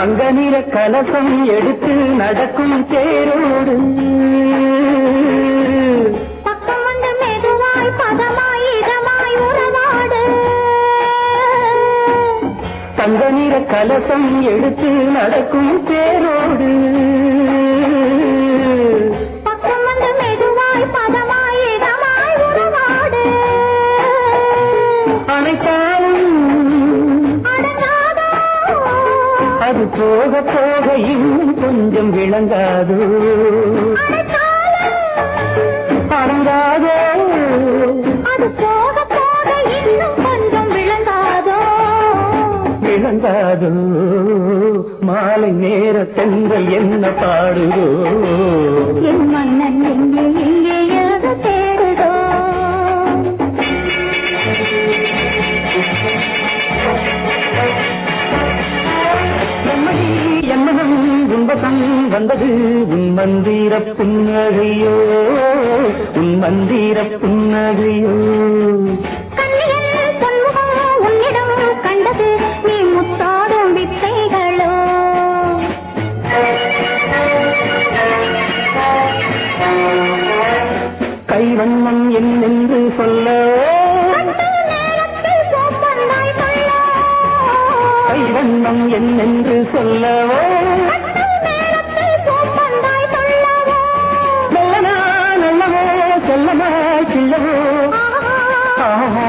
தங்க நிற கலசம் எடுத்து நடக்கும் தேரோடு பக்கம் வந்து மெதுவாய் பதமாய் இதமாய் உறவாடு தங்க நிற கலசம் எடுத்து நடக்கும் தேரோடு பக்கம் வந்து மெதுவாய் பதமாய் இதமாய் உறவாடு அனைத்தாலும் அடங்காதோ அது போக போக இன்னும் கொஞ்சம் விளங்காது அடங்காதோ அது போக போக இன்னும் கொஞ்சம் விளங்காதோ விளங்காதோ மாலை நேர தென்றல் என்ன பாடுதோ என் மன்னன் எங்கே எங்கே எழுத தேடுதோ எம்மடி என்னவன் துன்பம் வந்தது உன் மந்திர புன்னகையோ உன் மந்திர புன்னகையோ கண்ணியல் பொன்முகம் உன்னிடம் கண்டது நீ முத்தாடும் வித்தைகளோ கைவண்ணம் என்னென்று சொல்ல கண்ட நேரத்தில் சோப்பந்தாய் சொல்லோ கைவண்ணம் என்னென்று சொல்லவோ கண்ட நேரத்தில் சோப்பந்தாய் சொல்லவோ நல்லனா நல்லவோ செல்லமா கிள்ளவோ ஆஹா.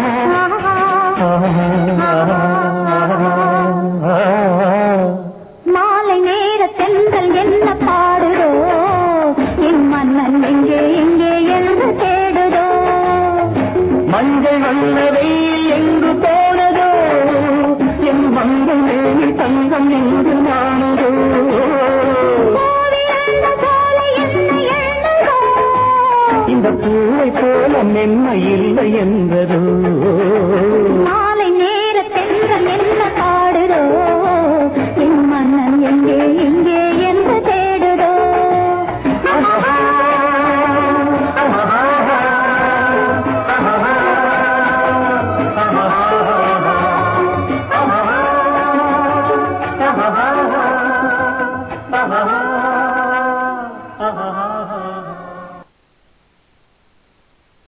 மாலை நேர தென்றல் என்ன பாடுதோ என் மன்னன் எங்கே எங்கே என்று தேடுதோ மஞ்சள் வண்ண வெயில் எங்கு போனதோ என் மங்கள் மேல் தங்கம் எங்கு நானதோ கோவி அந்த சோலை என்ன எழுந்ததோ இந்த பூவை போல மென்மை இல்லை என்பதோ